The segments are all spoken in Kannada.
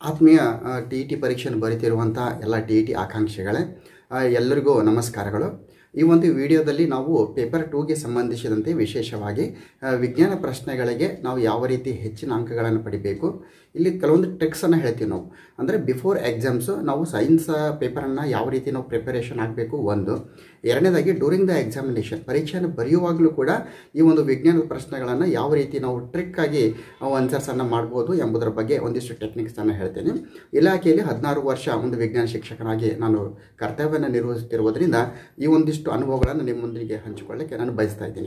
ಆತ್ಮೀಯ ಟಿ ಇ ಟಿ ಪರೀಕ್ಷೆಯನ್ನು ಬರೀತಿರುವಂಥ ಎಲ್ಲ ಟಿ ಇ ಟಿ ಆಕಾಂಕ್ಷಿಗಳೇ ಆ, ಎಲ್ಲರಿಗೂ ನಮಸ್ಕಾರಗಳು ಈ ಒಂದು ವಿಡಿಯೋದಲ್ಲಿ ನಾವು ಪೇಪರ್ ಟೂಗೆ ಸಂಬಂಧಿಸಿದಂತೆ ವಿಶೇಷವಾಗಿ ಆ, ವಿಜ್ಞಾನ ಪ್ರಶ್ನೆಗಳಿಗೆ ನಾವು ಯಾವ ರೀತಿ ಹೆಚ್ಚಿನ ಅಂಕಗಳನ್ನು ಪಡಿಬೇಕು ಇಲ್ಲಿ ಕೆಲವೊಂದು ಟ್ರಿಕ್ಸನ್ನು ಹೇಳ್ತೀವಿ ನಾವು ಅಂದರೆ ಬಿಫೋರ್ ಎಕ್ಸಾಮ್ಸು ನಾವು ಸೈನ್ಸ್ ಪೇಪರನ್ನು ಯಾವ ರೀತಿ ನಾವು ಪ್ರಿಪರೇಷನ್ ಆಗಬೇಕು ಒಂದು ಎರಡನೇದಾಗಿ ಡ್ಯೂರಿಂಗ್ ದ ಎಕ್ಸಾಮಿನೇಷನ್ ಪರೀಕ್ಷೆಯನ್ನು ಬರೆಯುವಾಗಲೂ ಕೂಡ ಈ ಒಂದು ವಿಜ್ಞಾನದ ಪ್ರಶ್ನೆಗಳನ್ನು ಯಾವ ರೀತಿ ನಾವು ಟ್ರಿಕ್ಕಾಗಿ ಆನ್ಸರ್ಸನ್ನು ಮಾಡ್ಬೋದು ಎಂಬುದರ ಬಗ್ಗೆ ಒಂದಿಷ್ಟು ಟೆಕ್ನಿಕ್ಸನ್ನು ಹೇಳ್ತೇನೆ ಇಲಾಖೆಯಲ್ಲಿ ಹದಿನಾರು ವರ್ಷ ಒಂದು ವಿಜ್ಞಾನ ಶಿಕ್ಷಕನಾಗಿ ನಾನು ಕರ್ತವ್ಯವನ್ನು ನಿರ್ವಹಿಸುತ್ತಿರುವುದರಿಂದ ಈ ಒಂದಿಷ್ಟು ಅನುಭವಗಳನ್ನು ನಿಮ್ಮೊಂದಿಗೆ ಹಂಚಿಕೊಳ್ಳಕ್ಕೆ ನಾನು ಬಯಸ್ತಾ ಇದ್ದೀನಿ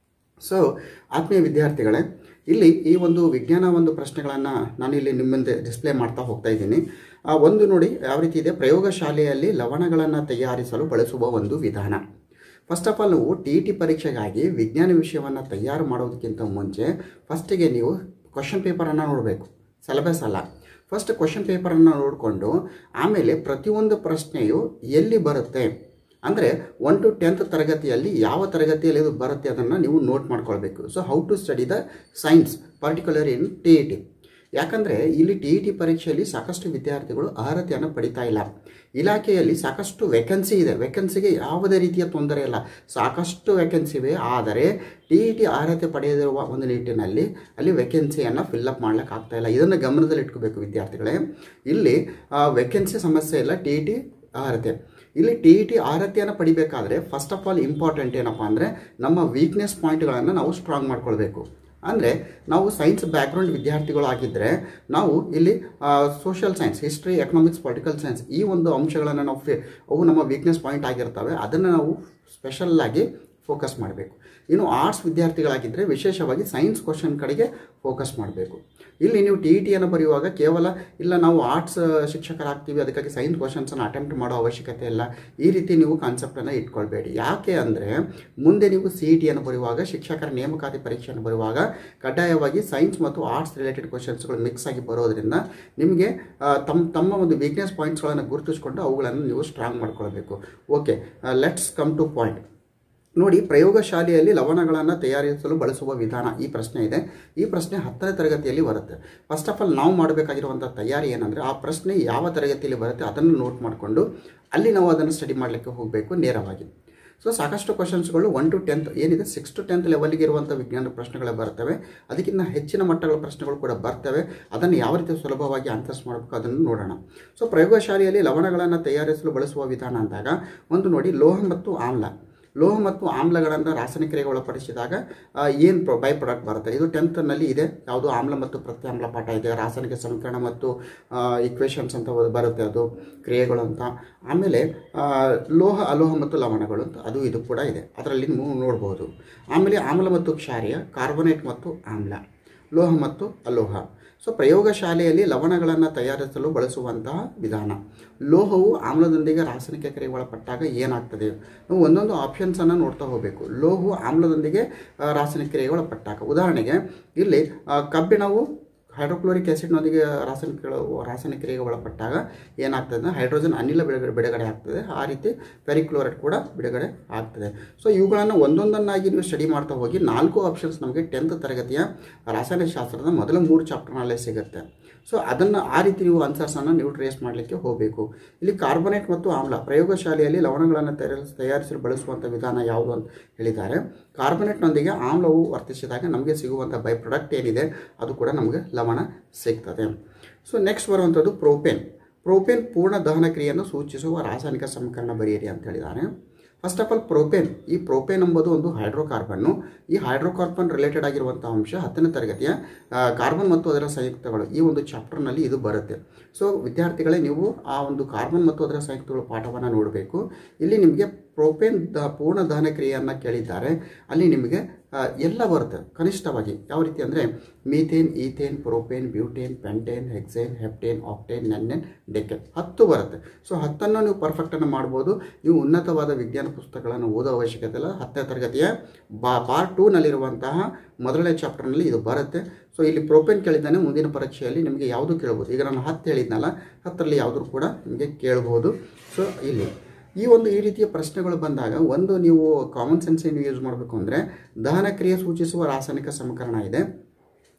ಸೊ ಆತ್ಮೀಯ ವಿದ್ಯಾರ್ಥಿಗಳೇ ಇಲ್ಲಿ ಈ ಒಂದು ವಿಜ್ಞಾನ ಒಂದು ಪ್ರಶ್ನೆಗಳನ್ನು ನಾನು ಇಲ್ಲಿ ನಿಮ್ಮ ಮುಂದೆ ಡಿಸ್ಪ್ಲೇ ಮಾಡ್ತಾ ಹೋಗ್ತಾ ಇದ್ದೀನಿ ಆ ಒಂದು ನೋಡಿ ಯಾವ ರೀತಿ ಇದೆ ಪ್ರಯೋಗಶಾಲೆಯಲ್ಲಿ ಲವಣಗಳನ್ನು ತಯಾರಿಸಲು ಬಳಸುವ ಒಂದು ವಿಧಾನ ಫಸ್ಟ್ ಆಫ್ ಆಲ್ ನೀವು ಟಿ ಇ ಟಿ ಪರೀಕ್ಷೆಗಾಗಿ ವಿಜ್ಞಾನ ವಿಷಯವನ್ನು ತಯಾರು ಮಾಡೋದಕ್ಕಿಂತ ಮುಂಚೆ ಫಸ್ಟಿಗೆ ನೀವು ಕ್ವಶನ್ ಪೇಪರನ್ನು ನೋಡಬೇಕು ಸಿಲೆಬಸ್ ಅಲ್ಲ ಫಸ್ಟ್ ಕ್ವಶನ್ ಪೇಪರನ್ನು ನೋಡಿಕೊಂಡು ಆಮೇಲೆ ಪ್ರತಿಯೊಂದು ಪ್ರಶ್ನೆಯು ಎಲ್ಲಿ ಬರುತ್ತೆ ಅಂದರೆ ಒನ್ ಟು ಟೆಂತ್ ತರಗತಿಯಲ್ಲಿ ಯಾವ ತರಗತಿಯಲ್ಲಿ ಇದು ಬರುತ್ತೆ ಅದನ್ನು ನೀವು ನೋಟ್ ಮಾಡ್ಕೊಳ್ಬೇಕು so how to study the science particular in T E T ಯಾಕಂದರೆ ಇಲ್ಲಿ ಟಿ ಇ ಟಿ ಪರೀಕ್ಷೆಯಲ್ಲಿ ಸಾಕಷ್ಟು ವಿದ್ಯಾರ್ಥಿಗಳು ಅರ್ಹತೆಯನ್ನು ಪಡಿತಾ ಇಲ್ಲ ಇಲಾಖೆಯಲ್ಲಿ ಸಾಕಷ್ಟು ವೇಕೆನ್ಸಿ ಇದೆ ವೇಕೆನ್ಸಿಗೆ ಯಾವುದೇ ರೀತಿಯ ತೊಂದರೆ ಇಲ್ಲ ಸಾಕಷ್ಟು ವೇಕೆನ್ಸಿ ಇವೆ ಆದರೆ ಟಿ ಇ ಟಿ ಅರ್ಹತೆ ಪಡೆಯದಿರುವ ಒಂದು ನಿಟ್ಟಿನಲ್ಲಿ ಅಲ್ಲಿ ವೇಕೆನ್ಸಿಯನ್ನು ಫಿಲ್ಲಪ್ ಮಾಡ್ಲಿಕ್ಕೆ ಆಗ್ತಾ ಇಲ್ಲ ಇದನ್ನು ಗಮನದಲ್ಲಿ ಇಟ್ಕೋಬೇಕು ವಿದ್ಯಾರ್ಥಿಗಳೇ ಇಲ್ಲಿ ವೇಕೆನ್ಸಿ ಸಮಸ್ಯೆ ಇಲ್ಲ ಟಿ ಇ ಟಿ ಅರ್ಹತೆ ಇಲ್ಲಿ ಟಿ ಇ ಟಿ ಅರ್ಹತೆಯನ್ನು ಪಡಿಬೇಕಾದ್ರೆ ಫಸ್ಟ್ ಆಫ್ ಆಲ್ ಇಂಪಾರ್ಟೆಂಟ್ ಏನಪ್ಪ ಅಂದರೆ ನಮ್ಮ ವೀಕ್ನೆಸ್ ಪಾಯಿಂಟ್ಗಳನ್ನು ನಾವು ಸ್ಟ್ರಾಂಗ್ ಮಾಡ್ಕೊಳ್ಬೇಕು ಅಂದರೆ ನಾವು ಸೈನ್ಸ್ ಬ್ಯಾಕ್ಗ್ರೌಂಡ್ ವಿದ್ಯಾರ್ಥಿಗಳು ಆಗಿದ್ದರೆ ನಾವು ಇಲ್ಲಿ social science history economics political science ಈ ಒಂದು ಅಂಶಗಳನ್ನು ನಾವು ಫೇ ಅವು ನಮ್ಮ ವೀಕ್ನೆಸ್ ಪಾಯಿಂಟ್ ಆಗಿರ್ತವೆ ಅದನ್ನು ನಾವು ಸ್ಪೆಷಲ್ಲಾಗಿ ಫೋಕಸ್ ಮಾಡಬೇಕು ಇನ್ನು ಆರ್ಟ್ಸ್ ವಿದ್ಯಾರ್ಥಿಗಳಾಗಿದ್ದರೆ ವಿಶೇಷವಾಗಿ ಸೈನ್ಸ್ ಕ್ವಶನ್ ಕಡೆಗೆ ಫೋಕಸ್ ಮಾಡಬೇಕು ಇಲ್ಲಿ ನೀವು ಟಿ ಇ ಟಿಯನ್ನು ಬರೆಯುವಾಗ ಕೇವಲ ಇಲ್ಲ ನಾವು ಆರ್ಟ್ಸ್ ಶಿಕ್ಷಕರಾಗ್ತೀವಿ ಅದಕ್ಕಾಗಿ ಸೈನ್ಸ್ ಕ್ವಶನ್ಸನ್ನು ಅಟೆಂಪ್ಟ್ ಮಾಡೋ ಅವಶ್ಯಕತೆ ಇಲ್ಲ ಈ ರೀತಿ ನೀವು ಕಾನ್ಸೆಪ್ಟನ್ನು ಇಟ್ಕೊಳ್ಬೇಡಿ ಯಾಕೆ ಅಂದರೆ ಮುಂದೆ ನೀವು ಸಿ ಇ ಟಿಯನ್ನು ಬರೆಯುವಾಗ ಶಿಕ್ಷಕರ ನೇಮಕಾತಿ ಪರೀಕ್ಷೆಯನ್ನು ಬರುವಾಗ ಕಡ್ಡಾಯವಾಗಿ ಸೈನ್ಸ್ ಮತ್ತು ಆರ್ಟ್ಸ್ ರಿಲೇಟೆಡ್ ಕ್ವಶನ್ಸ್ಗಳು ಮಿಕ್ಸ್ ಆಗಿ ಬರೋದ್ರಿಂದ ನಿಮಗೆ ಆ, ತಮ್ಮ ತಮ್ಮ ಒಂದು ವೀಕ್ನೆಸ್ ಪಾಯಿಂಟ್ಸ್ಗಳನ್ನು ಗುರುತಿಸಿಕೊಂಡು ಅವುಗಳನ್ನು ನೀವು ಸ್ಟ್ರಾಂಗ್ ಮಾಡ್ಕೊಳ್ಬೇಕು okay let's come to point ನೋಡಿ ಪ್ರಯೋಗಶಾಲೆಯಲ್ಲಿ ಲವಣಗಳನ್ನು ತಯಾರಿಸಲು ಬಳಸುವ ವಿಧಾನ ಈ ಪ್ರಶ್ನೆ ಇದೆ ಈ ಪ್ರಶ್ನೆ ಹತ್ತನೇ ತರಗತಿಯಲ್ಲಿ ಬರುತ್ತೆ ಫಸ್ಟ್ ಆಫ್ ಆಲ್ ನಾವು ಮಾಡಬೇಕಾಗಿರುವಂಥ ತಯಾರಿ ಏನಂದರೆ ಆ ಪ್ರಶ್ನೆ ಯಾವ ತರಗತಿಯಲ್ಲಿ ಬರುತ್ತೆ ಅದನ್ನು ನೋಟ್ ಮಾಡಿಕೊಂಡು ಅಲ್ಲಿ ನಾವು ಅದನ್ನು ಸ್ಟಡಿ ಮಾಡಲಿಕ್ಕೆ ಹೋಗಬೇಕು ನೇರವಾಗಿ ಸೊ ಸಾಕಷ್ಟು ಕ್ವಶನ್ಸ್ಗಳು ಒನ್ ಟು ಟೆಂತ್ ಏನಿದೆ ಸಿಕ್ಸ್ ಟು ಟೆಂತ್ ಲೆವೆಲ್ಗೆ ಇರುವಂಥ ವಿಜ್ಞಾನ ಪ್ರಶ್ನೆಗಳು ಬರ್ತವೆ ಅದಕ್ಕಿಂತ ಹೆಚ್ಚಿನ ಮಟ್ಟಗಳ ಪ್ರಶ್ನೆಗಳು ಕೂಡ ಬರ್ತವೆ ಅದನ್ನು ಯಾವ ರೀತಿ ಸುಲಭವಾಗಿ ಆನ್ಸರ್ಸ್ ಮಾಡಬೇಕು ಅದನ್ನು ನೋಡೋಣ ಸೊ ಪ್ರಯೋಗಶಾಲೆಯಲ್ಲಿ ಲವಣಗಳನ್ನು ತಯಾರಿಸಲು ಬಳಸುವ ವಿಧಾನ ಅಂದಾಗ ಒಂದು ನೋಡಿ ಲೋಹ ಮತ್ತು ಆಮ್ಲ ಲೋಹ ಮತ್ತು ಆಮ್ಲಗಳನ್ನು ರಾಸಾಯನಿಕ ಕ್ರಿಯೆಗೆ ಒಳಪಡಿಸಿದಾಗ ಏನು ಪ್ರೊ ಬೈ ಪ್ರಾಡಕ್ಟ್ ಬರುತ್ತೆ ಇದು ಟೆಂತ್ನಲ್ಲಿ ಇದೆ ಯಾವುದು ಆಮ್ಲ ಮತ್ತು ಪ್ರತ್ಯಾಮ್ಲ ಪಾಠ ಇದೆ ರಾಸಾಯನಿಕ ಸಮೀಕರಣ ಮತ್ತು ಇಕ್ವೇಷನ್ಸ್ ಅಂತ ಒಂದು ಬರುತ್ತೆ ಅದು ಕ್ರಿಯೆಗಳು ಅಂತ ಆಮೇಲೆ ಆ, ಲೋಹ ಅಲೋಹ ಮತ್ತು ಲವಣಗಳು ಅಂತ ಅದು ಇದು ಕೂಡ ಇದೆ ಅದರಲ್ಲಿ ನೀವು ನೋಡ್ಬೋದು ಆಮೇಲೆ ಆಮ್ಲ ಮತ್ತು ಕ್ಷಾರೀಯ ಕಾರ್ಬೊನೇಟ್ ಮತ್ತು ಆಮ್ಲ ಲೋಹ ಮತ್ತು ಅಲೋಹ ಸೊ ಪ್ರಯೋಗಶಾಲೆಯಲ್ಲಿ ಲವಣಗಳನ್ನು ತಯಾರಿಸಲು ಬಳಸುವಂತಹ ವಿಧಾನ ಲೋಹವು ಆಮ್ಲದೊಂದಿಗೆ ರಾಸಾಯನಿಕ ಕ್ರಿಯೆಗೆ ಒಳಪಟ್ಟಾಗ ಏನಾಗ್ತದೆ ನಾವು ಒಂದೊಂದು ಆಪ್ಷನ್ಸನ್ನು ನೋಡ್ತಾ ಹೋಗಬೇಕು ಲೋಹವು ಆಮ್ಲದೊಂದಿಗೆ ಆ, ರಾಸಾಯನಿಕ ಕ್ರಿಯೆಗೆ ಒಳಪಟ್ಟಾಗ ಉದಾಹರಣೆಗೆ ಇಲ್ಲಿ ಆ, ಕಬ್ಬಿಣವು ಹೈಡ್ರೋಕ್ಲೋರಿಕ್ ಆ್ಯಸಿಡ್ನೊಂದಿಗೆ ರಾಸಾಯನಿಕಗಳು ರಾಸಾಯನಿಕ ಕ್ರಿಯೆಗೆ ಒಳಪಟ್ಟಾಗ ಏನಾಗ್ತದೆ ಅಂದರೆ ಹೈಡ್ರೋಜನ್ ಅನಿಲ ಬಿಡುಗಡೆ ಬಿಡುಗಡೆ ಆಗ್ತದೆ ಆ ರೀತಿ ಪೆರಿಕ್ಲೋರೈಡ್ ಕೂಡ ಬಿಡುಗಡೆ ಆಗ್ತದೆ ಸೊ ಇವುಗಳನ್ನು ಒಂದೊಂದನ್ನಾಗಿ ನೀವು ಸ್ಟಡಿ ಮಾಡ್ತಾ ಹೋಗಿ ನಾಲ್ಕು ಆಪ್ಷನ್ಸ್ ನಮಗೆ ಟೆಂತ್ ತರಗತಿಯ ರಾಸಾಯನಿಕ ಶಾಸ್ತ್ರದ ಮೊದಲ ಮೂರು ಚಾಪ್ಟರ್ನಲ್ಲೇ ಸಿಗುತ್ತೆ ಸೊ ಅದನ್ನು ಆ ರೀತಿ ನೀವು ಆನ್ಸರ್ಸನ್ನು ನೀವು ಟ್ರೇಸ್ ಮಾಡಲಿಕ್ಕೆ ಹೋಗಬೇಕು ಇಲ್ಲಿ ಕಾರ್ಬೊನೇಟ್ ಮತ್ತು ಆಮ್ಲ ಪ್ರಯೋಗಶಾಲೆಯಲ್ಲಿ ಲವಣಗಳನ್ನು ತಯಾರಿಸ ತಯಾರಿಸಲು ಬಳಸುವಂಥ ವಿಧಾನ ಯಾವುದು ಅಂತ ಹೇಳಿದ್ದಾರೆ ಕಾರ್ಬೊನೇಟ್ನೊಂದಿಗೆ ಆಮ್ಲವು ವರ್ತಿಸಿದಾಗ ನಮಗೆ ಸಿಗುವಂಥ ಬೈ ಪ್ರಾಡಕ್ಟ್ ಏನಿದೆ ಅದು ಕೂಡ ನಮಗೆ ಲವಣ ಸಿಗ್ತದೆ ಸೊ ನೆಕ್ಸ್ಟ್ ಬರುವಂಥದ್ದು ಪ್ರೋಪೇನ್ ಪ್ರೋಪೇನ್ ಪೂರ್ಣ ದಹನ ಕ್ರಿಯೆಯನ್ನು ಸೂಚಿಸುವ ರಾಸಾಯನಿಕ ಸಮೀಕರಣ ಬರೆಯಿರಿ ಅಂತ ಹೇಳಿದ್ದಾರೆ ಫಸ್ಟ್ ಆಫ್ ಆಲ್ ಪ್ರೋಪೇನ್ ಈ ಪ್ರೋಪೇನ್ ಎಂಬುದು ಒಂದು ಹೈಡ್ರೋಕಾರ್ಬನ್ನು ಈ ಹೈಡ್ರೋಕಾರ್ಬನ್ ರಿಲೇಟೆಡ್ ಆಗಿರುವಂಥ ಅಂಶ ಹತ್ತನೇ ತರಗತಿಯ ಆ, ಕಾರ್ಬನ್ ಮತ್ತು ಅದರ ಸಂಯುಕ್ತಗಳು ಈ ಒಂದು ಚಾಪ್ಟರ್ನಲ್ಲಿ ಇದು ಬರುತ್ತೆ ಸೊ ವಿದ್ಯಾರ್ಥಿಗಳೇ ನೀವು ಆ ಒಂದು ಕಾರ್ಬನ್ ಮತ್ತು ಅದರ ಸಂಯುಕ್ತಗಳ ಪಾಠವನ್ನು ನೋಡಬೇಕು ಇಲ್ಲಿ ನಿಮಗೆ ಪ್ರೋಪೇನ್ ದ ಪೂರ್ಣ ದಹನ ಕ್ರಿಯೆಯನ್ನು ಕೇಳಿದ್ದಾರೆ ಅಲ್ಲಿ ನಿಮಗೆ ಆ, ಎಲ್ಲ ಬರುತ್ತೆ ಕನಿಷ್ಠವಾಗಿ ಯಾವ ರೀತಿ ಅಂದರೆ methane ethane propane butane pentane hexane heptane octane nonane decane ಹತ್ತು ಬರುತ್ತೆ ಸೊ ಹತ್ತನ್ನು ನೀವು ಪರ್ಫೆಕ್ಟನ್ನು ಮಾಡ್ಬೋದು ನೀವು ಉನ್ನತವಾದ ವಿಜ್ಞಾನ ಪುಸ್ತಕಗಳನ್ನು ಓದೋ ಅವಶ್ಯಕತೆ ಇಲ್ಲ ಹತ್ತನೇ ತರಗತಿಯ ಬಾ ಪಾರ್ಟ್ ಟೂನಲ್ಲಿರುವಂತಹ ಮೊದಲನೇ ಚಾಪ್ಟರ್ನಲ್ಲಿ ಇದು ಬರುತ್ತೆ ಸೊ ಇಲ್ಲಿ ಪ್ರೋಪೇನ್ ಕೇಳಿದ್ದಾನೆ ಮುಂದಿನ ಪರೀಕ್ಷೆಯಲ್ಲಿ ನಿಮಗೆ ಯಾವುದು ಕೇಳ್ಬೋದು ಈಗ ನಾನು ಹತ್ತು ಹೇಳಿದ್ನಲ್ಲ ಹತ್ತರಲ್ಲಿ ಯಾವುದ್ರು ಕೂಡ ನಿಮಗೆ ಕೇಳ್ಬೋದು ಸೊ ಇಲ್ಲಿ ಈ ಒಂದು ಈ ರೀತಿಯ ಪ್ರಶ್ನೆಗಳು ಬಂದಾಗ ಒಂದು ನೀವು ಕಾಮನ್ ಸೆನ್ಸ್ ಏನು ಯೂಸ್ ಮಾಡಬೇಕು ಅಂದರೆ ದಹನ ಕ್ರಿಯೆ ಸೂಚಿಸುವ ರಾಸಾಯನಿಕ ಸಮೀಕರಣ ಇದೆ